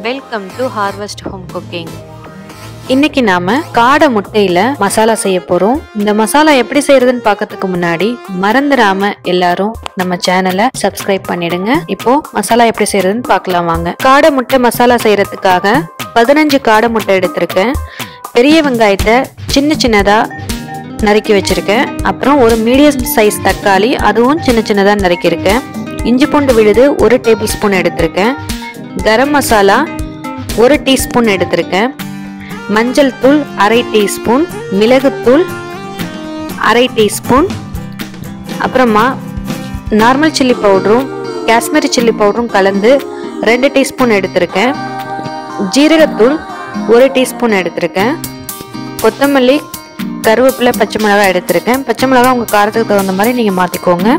welcome to harvest home cooking இன்னைக்கு நாம காடை முட்டையில மசாலா செய்ய போறோம் இந்த மசாலா எப்படி செய்யறதுன்னு பார்க்கறதுக்கு முன்னாடி மறந்துடாம எல்லாரும் நம்ம சேனலை சப்ஸ்கிரைப் பண்ணிடுங்க இப்போ மசாலா எப்படி செய்யறதுன்னு பார்க்கலாம் வாங்க காடை முட்டை மசாலா செய்யறதுக்காக பதினஞ்சு காடை முட்டை எடுத்திருக்கேன் பெரிய வெங்காயத்தை சின்ன சின்னதா நறுக்கி வச்சிருக்கேன் அப்புறம் ஒரு மீடியம் சைஸ் தக்காளி அதுவும் சின்ன சின்னதாக நறுக்கியிருக்கேன் இஞ்சி பூண்டு விழுது ஒரு டேபிள் ஸ்பூன் எடுத்திருக்கேன் கரம் மசாலா ஒரு டீஸ்பூன் எடுத்திருக்கேன் மஞ்சள் தூள் அரை டீஸ்பூன் மிளகுத்தூள் அரை டீஸ்பூன் அப்புறமா நார்மல் சில்லி பவுடரும் காஷ்மீரி சில்லி பவுடரும் கலந்து ரெண்டு டீஸ்பூன் எடுத்திருக்கேன் ஜீரகத்தூள் ஒரு டீஸ்பூன் எடுத்திருக்கேன் கொத்தமல்லி கருவேப்பிலை பச்சை மிளகாய் எடுத்திருக்கேன் பச்சை மிளகாய் உங்கள் காரத்துக்கு தகுந்த மாதிரி நீங்கள் மாற்றிக்கோங்க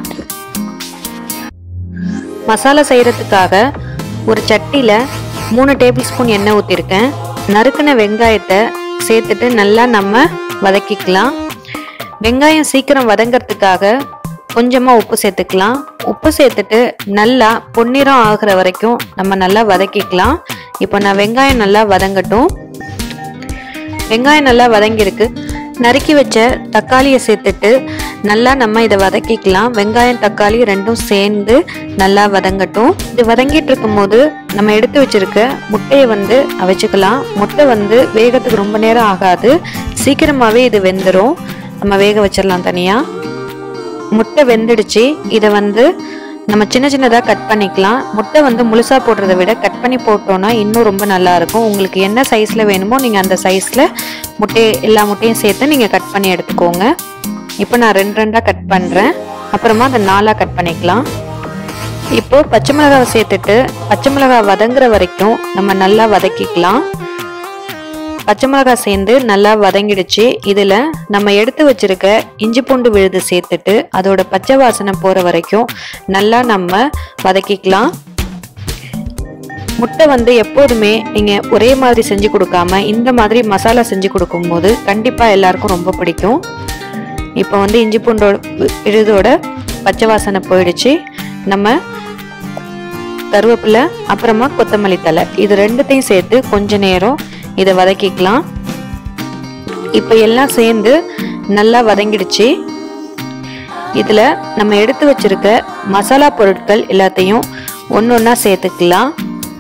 மசாலா செய்கிறதுக்காக ஒரு சட்டியில் மூணு டேபிள் ஸ்பூன் எண்ணெய் ஊற்றிருக்கேன் நறுக்கின வெங்காயத்தை சேர்த்துட்டு நல்லா நம்ம வதக்கிக்கலாம் வெங்காயம் சீக்கிரம் வதங்கிறதுக்காக கொஞ்சமாக உப்பு சேர்த்துக்கலாம் உப்பு சேர்த்துட்டு நல்லா பொன்னிறம் ஆகிற வரைக்கும் நம்ம நல்லா வதக்கிக்கலாம் இப்போ நான் வெங்காயம் நல்லா வதங்கட்டும் வெங்காயம் நல்லா வதங்கியிருக்கு நறுக்கி வச்ச தக்காளியை சேர்த்துட்டு நல்லா நம்ம இதை வதக்கிக்கலாம் வெங்காயம் தக்காளி ரெண்டும் சேர்ந்து நல்லா வதங்கட்டும் இது வதங்கிட்டு இருக்கும்போது நம்ம எடுத்து வச்சிருக்க முட்டையை வந்து அவிச்சுக்கலாம் முட்டை வந்து வேகத்துக்கு ரொம்ப நேரம் ஆகாது சீக்கிரமாகவே இது வெந்துடும் நம்ம வேக வச்சிடலாம் தனியாக முட்டை வெந்துடுச்சு இதை வந்து நம்ம சின்ன சின்னதாக கட் பண்ணிக்கலாம் முட்டை வந்து முழுசாக போடுறத விட கட் பண்ணி போட்டோன்னா இன்னும் ரொம்ப நல்லா இருக்கும் உங்களுக்கு என்ன சைஸில் வேணுமோ நீங்கள் அந்த சைஸில் முட்டையை எல்லா முட்டையும் சேர்த்து நீங்கள் கட் பண்ணி எடுத்துக்கோங்க இப்போ நான் ரெண்டு ரெண்டாக கட் பண்ணுறேன் அப்புறமா அதை நாலாக கட் பண்ணிக்கலாம் இப்போ பச்சை மிளகாவை சேர்த்துட்டு பச்சை மிளகாய் வதங்குற வரைக்கும் நம்ம நல்லா வதக்கிக்கலாம் பச்சை மிளகாய் சேர்ந்து நல்லா வதங்கிடுச்சு இதில் நம்ம எடுத்து வச்சிருக்க இஞ்சி பூண்டு விழுது சேர்த்துட்டு அதோட பச்சை வாசனை போகிற வரைக்கும் நல்லா நம்ம வதக்கிக்கலாம் முட்டை வந்து எப்போதுமே நீங்கள் ஒரே மாதிரி செஞ்சு கொடுக்காம இந்த மாதிரி மசாலா செஞ்சு கொடுக்கும்போது கண்டிப்பாக எல்லாருக்கும் ரொம்ப பிடிக்கும் இப்போ வந்து இஞ்சி பூண்டோட விழுதோட பச்சை வாசனை போயிடுச்சு நம்ம கருவேப்பிலை அப்புறமா கொத்தமல்லி தலை இது ரெண்டுத்தையும் சேர்த்து கொஞ்ச நேரம் இதை வதக்கிக்கலாம் இப்போ எல்லாம் சேர்ந்து நல்லா வதங்கிடுச்சு இதில் நம்ம எடுத்து வச்சிருக்க மசாலா பொருட்கள் எல்லாத்தையும் ஒன்று ஒன்றா சேர்த்துக்கலாம்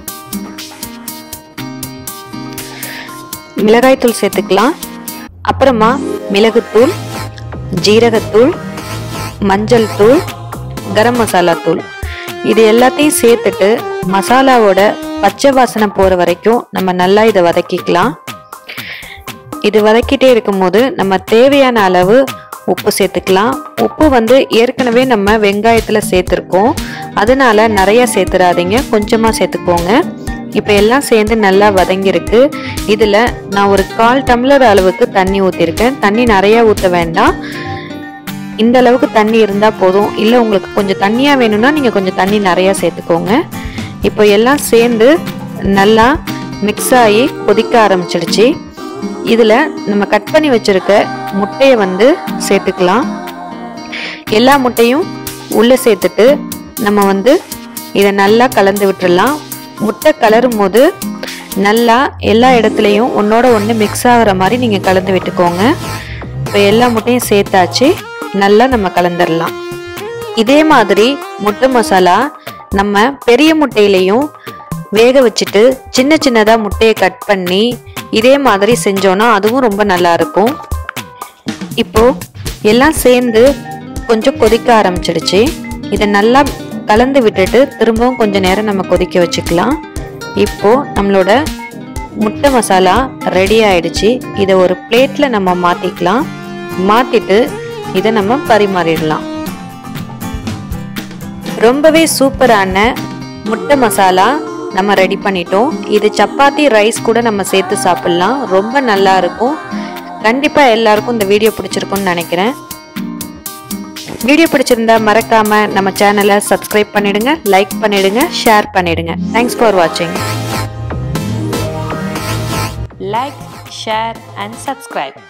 மிளகாய்த்தூள் சேர்த்துக்கலாம் அப்புறமா மிளகுத்தூள் ஜீரகத்தூள் மஞ்சள் தூள் கரம் மசாலா தூள் இது எல்லாத்தையும் சேர்த்துட்டு மசாலாவோட பச்சை வாசனை போகிற வரைக்கும் நம்ம நல்லா இதை வதக்கிக்கலாம் இது வதக்கிட்டே இருக்கும்போது நம்ம தேவையான அளவு உப்பு சேர்த்துக்கலாம் உப்பு வந்து ஏற்கனவே நம்ம வெங்காயத்தில் சேர்த்துருக்கோம் அதனால நிறையா சேர்த்துடாதீங்க கொஞ்சமாக சேர்த்துக்கோங்க இப்போ எல்லாம் சேர்ந்து நல்லா வதங்கியிருக்கு இதில் நான் ஒரு கால் டம்ளர் அளவுக்கு தண்ணி ஊற்றிருக்கேன் தண்ணி நிறையா ஊற்ற வேண்டாம் இந்த அளவுக்கு தண்ணி இருந்தால் போதும் இல்லை உங்களுக்கு கொஞ்சம் தண்ணியாக வேணும்னா நீங்கள் கொஞ்சம் தண்ணி நிறையா சேர்த்துக்கோங்க இப்போ எல்லாம் சேர்ந்து நல்லா மிக்ஸ் ஆகி கொதிக்க ஆரம்பிச்சிடுச்சு இதில் நம்ம கட் பண்ணி வச்சுருக்க முட்டையை வந்து சேர்த்துக்கலாம் எல்லா முட்டையும் உள்ளே சேர்த்துட்டு நம்ம வந்து இதை நல்லா கலந்து விட்டுறலாம் முட்டை கலரும் போது நல்லா எல்லா இடத்துலையும் ஒன்றோட ஒன்று மிக்ஸ் ஆகிற மாதிரி நீங்கள் கலந்து விட்டுக்கோங்க இப்போ எல்லா முட்டையும் சேர்த்தாச்சு நல்லா நம்ம கலந்துடலாம் இதே மாதிரி முட்டை மசாலா நம்ம பெரிய முட்டையிலையும் வேக வச்சுட்டு சின்ன சின்னதாக முட்டையை கட் பண்ணி இதே மாதிரி செஞ்சோன்னா அதுவும் ரொம்ப நல்லா இருக்கும் இப்போ எல்லாம் சேர்ந்து கொஞ்சம் கொதிக்க ஆரம்பிச்சிடுச்சு இதை நல்லா கலந்து விட்டுட்டு திரும்பவும் கொஞ்ச நேரம் நம்ம கொதிக்க வச்சுக்கலாம் இப்போ நம்மளோட முட்டை மசாலா ரெடி ஆயிடுச்சு இதை ஒரு பிளேட்டில் நம்ம மாற்றிக்கலாம் மாற்றிட்டு இதை நம்ம பரிமாறிடலாம் ரொம்பவே சூப்பரான முட்டை மசாலா நம்ம ரெடி பண்ணிட்டோம் இது சப்பாத்தி ரைஸ் கூட நம்ம சேர்த்து சாப்பிட்லாம் ரொம்ப நல்லா இருக்கும் கண்டிப்பாக எல்லாருக்கும் இந்த வீடியோ பிடிச்சிருக்கும்னு நினைக்கிறேன் வீடியோ பிடிச்சிருந்தா மறக்காம நம்ம சேனலை சப்ஸ்கிரைப் பண்ணிடுங்க லைக் பண்ணிடுங்க ஷேர் பண்ணிடுங்க தேங்க்ஸ் ஃபார் வாட்சிங் லைக் ஷேர் அண்ட் சப்ஸ்கிரைப்